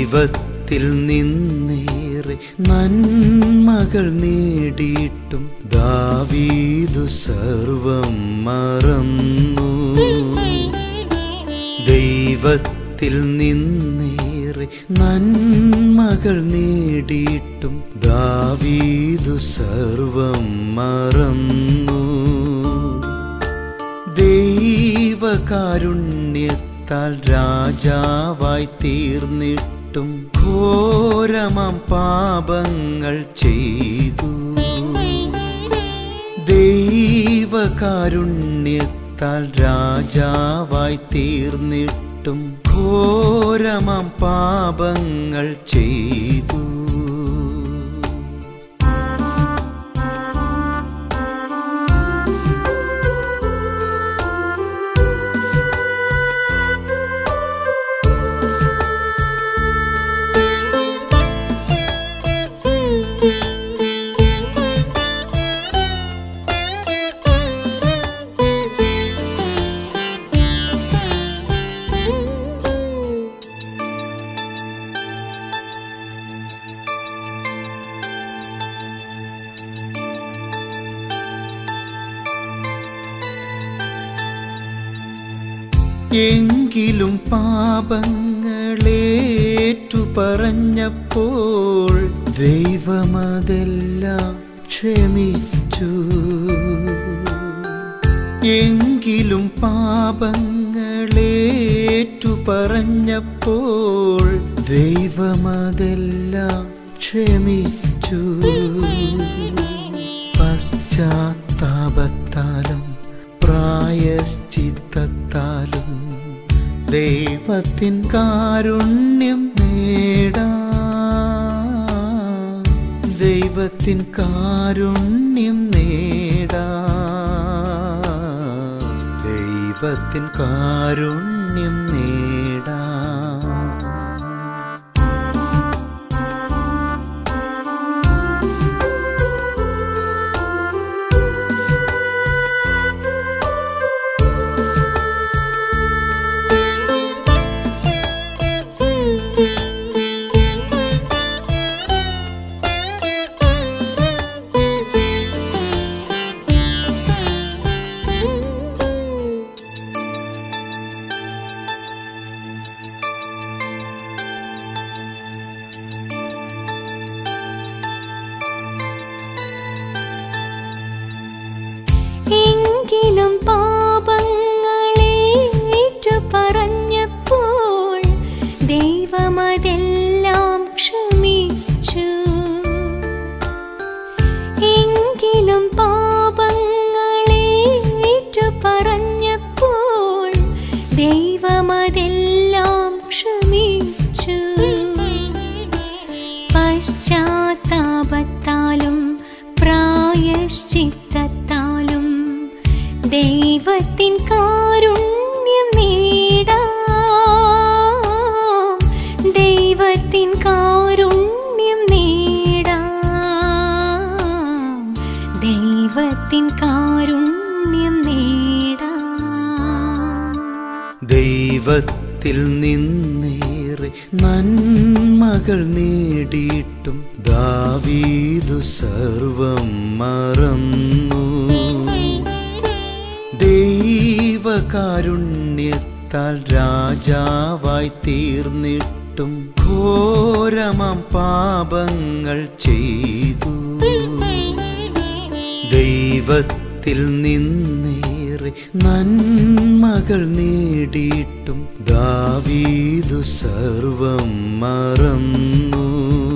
ദൈവത്തിൽ നിന്നേറെ നന്മകൾ നേടിയിട്ടും ദാവീദു സർവം മറന്നു ദൈവത്തിൽ നിന്നേറെ നന്മകൾ നേടിയിട്ടും ദാവീദു സർവം മറന്നു ദൈവകാരുണ്യത്താൽ രാജാവായി തീർന്നിട്ടും ഘോരമാം പാപങ്ങൾ ചെയ്തു ദൈവകാരുണ്യത്താൽ രാജാവായി തീർന്നിട്ടും ഘോരമാം പാപങ്ങൾ ചെയ്തു എങ്കിലും പാപങ്ങളേറ്റു പറഞ്ഞപ്പോൾ ദൈവമതെല്ലാം ക്ഷമിച്ചു എങ്കിലും പാപങ്ങളേറ്റു പറഞ്ഞപ്പോൾ ദൈവമതെല്ലാം ക്ഷമിച്ചു പശ്ചാത്താപത്താലും പ്രായശ്ചിത്തത്താലും ദൈവത്തിൻ കാരുണ്യം നേടാ ദൈവത്തിൻ കാരുണ്യം നേടാ ദൈവത്തിൻ കാരുണ്യം നേടാ എങ്കിലും പാപങ്ങളേറ്റു പറഞ്ഞപ്പോൾ ദൈവമതെല്ലാം ക്ഷമിച്ചു എങ്കിലും പാപങ്ങളേറ്റു പറഞ്ഞപ്പോൾ ദൈവമതെല്ലാം ക്ഷമിച്ചു പശ്ചാത്താപത്താലും പ്രായശ്ചിത്തത്താലും ദൈവത്തിൻ കാരുണ്യം നേടാം ദൈവത്തിൻ കാരുണ്യം നേടാം ദൈവത്തിൻ കാരുണ്യം നേടാം ദൈവത്തിൽ നിന്നേറെ നന്മകൾ നേടിയിട്ടും ദാവീദു സർവം മറന്നു ദൈവകാരുണ്യത്താൽ രാജാവായി തീർന്നിട്ടും ഘോരമാം പാപങ്ങൾ ചെയ്തു ദൈവത്തിൽ നിന്നേറെ നന്മകൾ നേടിയിട്ടും ദാവീദു സർവം മറന്നു